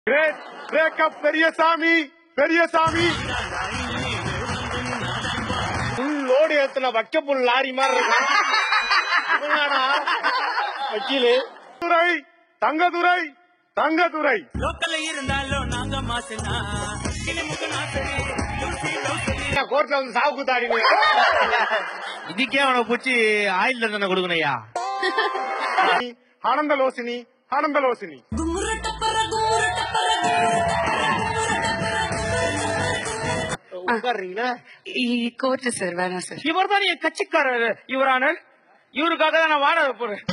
Great breakup Periyasamy Periyasamy full load ஏத்துன வைக்க full lorry மாதிரி இருக்கான் இவனாடா வக்கீலு துரை தங்கதுரை தங்கதுரை லோக்கல்ல இருந்தாலும் நாங்க மாசுனா கிளிமுக நாசரி லூசி லூசி கோர்ட்ல வந்து சாவு கூத்தாடி இதுக்கே அவனை பூச்சி ஆயில் தண்டனை கொடுக்கணையா ஆனந்தலோசினி ஆனந்தலோசினி உட்காடுறீங்களா கோர்ட் சார் வேணாம் சார் இவர் தான் என் கட்சிக்காரர் இவரான இவருக்காக தான் நான் வாடகை போறேன்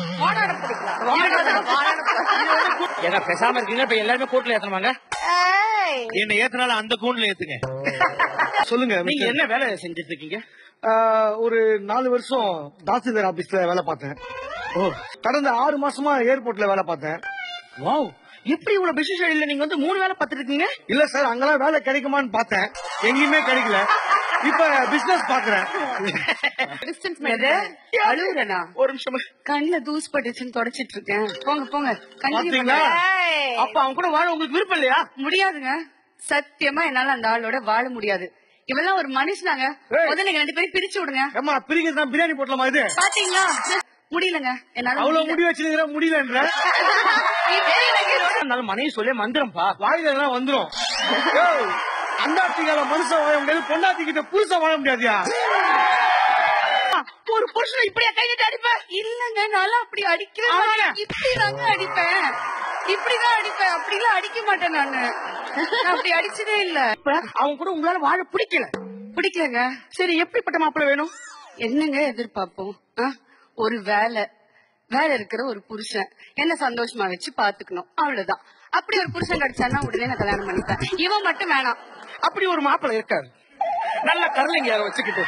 ஏன்னா பேசாம இருக்கீங்க இப்ப எல்லாருமே கோர்ட்ல ஏத்தணுமாங்க என்ன ஏத்தனால அந்த கூண்டுல ஏத்துங்க சொல்லுங்க நீங்க என்ன வேலை செஞ்சுட்டு இருக்கீங்க ஆஹ், ஒரு நாலு வருஷம் தாசில்தார் ஆபீஸ்ல வேலை பார்த்தேன் ஓ கடந்த ஆறு மாசமா ஏர்போர்ட்ல வேலை பார்த்தேன் வாவ் எப்படி இவ்வளவு பிசினஸ் இல்ல நீங்க வந்து மூணு வேலை பார்த்துட்டு இருக்கீங்க இல்ல சார் அங்கெல்லாம் வேலை கிடைக்குமான்னு பார்த்தேன் எங்கேயுமே கிடைக்கல இப்ப பிசினஸ் பாக்குறேன் டிஸ்டன்ஸ் அழுகுறனா ஒரு நிமிஷம் கண்ணுல தூசு பட்டுச்சுன்னு தொடச்சிட்டு இருக்கேன் போங்க போங்க கண்ணீர் பாத்தீங்களா ஏய். அப்ப அவங்க கூட வாழ உங்களுக்கு விருப்பம் இல்லையா முடியாதுங்க சத்தியமா என்னால அந்த ஆளோட வாழ முடியாது இவெல்லாம் ஒரு மனுஷனாங்க ஏய். முதல்ல நீங்க ரெண்டு பேரும் பிரிச்சு விடுங்க ஏமா பிரிக்கிறது தான் பிரியாணி போட்டலாமா இது பாத்தீங்களா முடியலங்க என்னால அவ்வளவு முடியல. முடி வச்சிருக்கிற முடியலன்ற அதனால மனைவி சொல்லி மந்திரம்பா வாயில எல்லாம் வந்துரும் ஏய், அண்டார்டிகால மனுஷன் வாழ முடியாது பொண்டாட்டி கிட்ட புருஷன் வாழ முடியாதியா ஒரு புருஷனை இப்படியா கையிட்டு அடிப்ப இல்லங்க நான் அப்படி அடிக்கவே ஆமாங்க. மாட்டேன் இப்படி தாங்க அடிப்பேன் இப்படிதான் அடிப்பேன் அப்படிலாம் அடிக்க மாட்டேன் நானு நான் அப்படி அடிச்சதே இல்ல இப்ப அவங்க கூட உங்களால வாழ பிடிக்கல பிடிக்கலங்க சரி எப்படிப்பட்ட மாப்பிள்ளை வேணும் என்னங்க எதிர்பார்ப்போம் ஆ? ஒரு வேலை வேலை இருக்கிற ஒரு புருஷன் என்ன சந்தோஷமா வச்சு பாத்துக்கணும் அவ்வளவுதான் அப்படி ஒரு புருஷன் கிடைச்சானா உடனே நான் கல்யாணம் பண்ணிப்பேன் இவன் மட்டும் வேணாம் அப்படி ஒரு மாப்பிள்ளை இருக்காரு நல்ல கருளைங்க வச்சுக்கிட்டு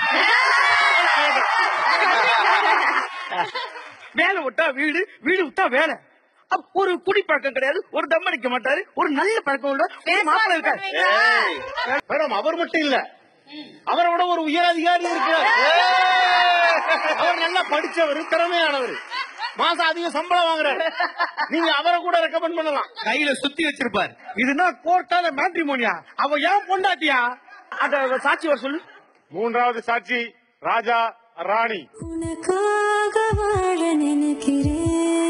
வேலை விட்டா வீடு வீடு விட்டா வேலை அப்ப ஒரு குடி பழக்கம் கிடையாது ஒரு தம் அடிக்க மாட்டாரு ஒரு நல்ல பழக்கம் உள்ள ஒரு மாப்பிள்ளை இருக்காரு மேடம் அவர் மட்டும் இல்ல அவரை விட ஒரு உயர் அதிகாரி இருக்கிறார் அவர் நல்லா படிச்சவர் திறமையானவர் மாசம் அதிக சம்பளம் வாங்குறாரு நீங்க அவரை கூட ரெக்கமெண்ட் பண்ணலாம் கையில சுத்தி வச்சிருப்பாரு இதுனா கோர்ட்டால மேட்ரிமோனியா அவ ஏன் பொண்டாட்டியா அத சாட்சி வர சொல்லு மூன்றாவது சாட்சி ராஜா ராணி உனக்காக வாழ நினைக்கிறேன்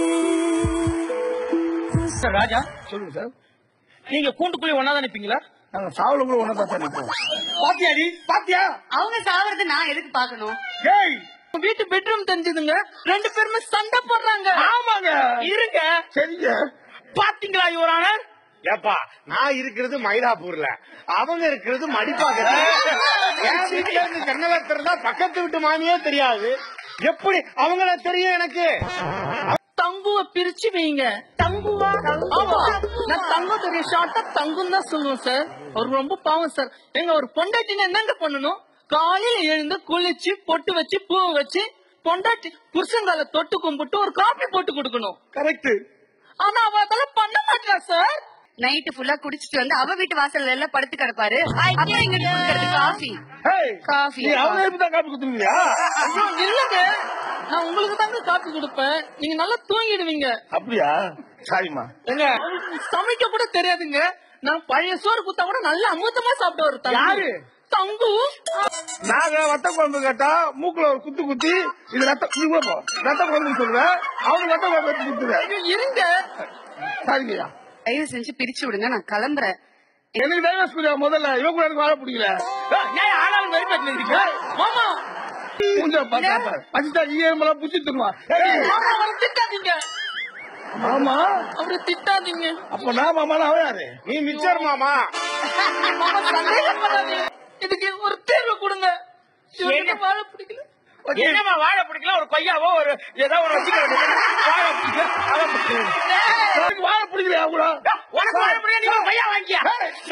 சார் ராஜா சொல்லுங்க சார் நீங்க கூண்டுக்குள்ளே ஒன்னாதான் நிப்பீங்களா நாங்க சாவல கூட ஒண்ணு பார்த்தா நிப்போம் பாத்தியாடி பாத்தியா அவங்க சாவறது நான் எதுக்கு பாக்கணும் ஏய் வீட்டு பெட்ரூம் தெரிஞ்சதுங்க ரெண்டு பேருமே சண்டை போடுறாங்க ஆமாங்க இருங்க சரிங்க பாத்தீங்களா யுவரான ஏப்பா நான் இருக்கிறது மயிலாப்பூர்ல அவங்க இருக்கிறது மடிப்பாக்கத்துல என் வீட்டுல இருந்து ஜன்னலை திறந்தா பக்கத்து வீட்டு மாமியே தெரியாது எப்படி அவங்கள தெரியும் எனக்கு தங்குவ பிரிச்சு வைங்க தங்குவா ஆமா நான் தங்கத்துடைய ஷார்ட்டா தங்கும் தான் சொல்லுவேன் சார் அவர் ரொம்ப பாவம் சார் எங்க ஒரு பொண்டாட்டினா என்னங்க பண்ணணும் காலையில எழுந்து குளிச்சு பொட்டு வச்சு பூ வச்சு பொண்டாட்டி புருஷங்கால தொட்டு கும்பிட்டு ஒரு காபி போட்டு கொடுக்கணும் கரெக்ட் ஆனா அவ அதெல்லாம் பண்ண மாட்டா சார் நைட்டு ஃபுல்லா குடிச்சிட்டு வந்து அவ வீட்டு வாசல்ல எல்லாம் படுத்து கிடப்பாரு அப்புறம் எங்க குடுக்கறது காஃபி ஏய் காஃபி நீ அவங்க எப்படி தான் காப்பி குடுத்துருவியா ஐயோ, இல்லங்க நான் உங்களுக்கு தாங்க காப்பி கொடுப்பேன் நீங்க நல்லா தூங்கிடுவீங்க அப்படியா சாரிம்மா ஏங்க சமைக்க கூட தெரியாதுங்க நான் பழைய சோறு குத்தா கூட நல்லா அமுத்தமா சாப்பிட்டு ஒரு தங்கு. யாரு? தங்கு நாங்க வத்த குழம்பு கேட்டா மூக்குல ஒரு குத்து குத்தி இது ரத்த நீ கூட போ ரத்த குழம்புன்னு சொல்லுவேன் அவனுக்கு ரத்த குழம்பு எடுத்து குடுத்துருவேன் ஐயோ, இருங்க சாரிங்கய்யா தயவு செஞ்சு பிரிச்சு விடுங்க நான் கிளம்புறேன் எனக்கு டைவர்ஸ் கொடுங்க முதல்ல இவன் கூட எனக்கு வாழ பிடிக்கல ஏன் ஆனாலும் வெறுப்பேட்டில் இருக்கீங்க மாமா மூஞ்ச பார்த்தா பசித்தா இஎம் எல்லாம் புடிச்சு தருவான் மாமா அவரை திட்டாதீங்க ஆமா அவரை திட்டாதீங்க அப்ப நான் மாமா அவன் யாரு நீ மிச்சர் மாமா மாமா சந்தேகப்படாதீங்க இதுக்கு ஒரு தேர்வு கொடுங்க இவருக்கு வாழ பிடிக்கல என்னமா வாழ பிடிக்கல ஒரு கொய்யாவோ ஒரு ஏதோ ஒரு வச்சுக்க வேண்டியது. வாழ பிடிக்கல வாழ பிடிக்கல எனக்கு வாழ பிடிக்கலையா கூட உனக்கு வாழ பிடிக்கல நீ ஒரு கொய்யா வாங்கியா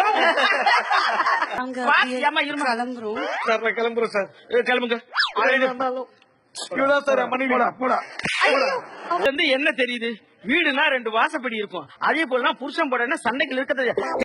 அங்க பாத்தி, அம்மா, இருமா. கிளம்புறோம் சார் நான் கிளம்புறேன் சார் ஏ, கிளம்புங்க இவதான் சார் என் மனைவி போடா போடா இது வந்து என்ன தெரியுது வீடுனா ரெண்டு வாசப்படி இருக்கும் அதே போலதான் புருஷன் போட சண்டைகள் இருக்கிறது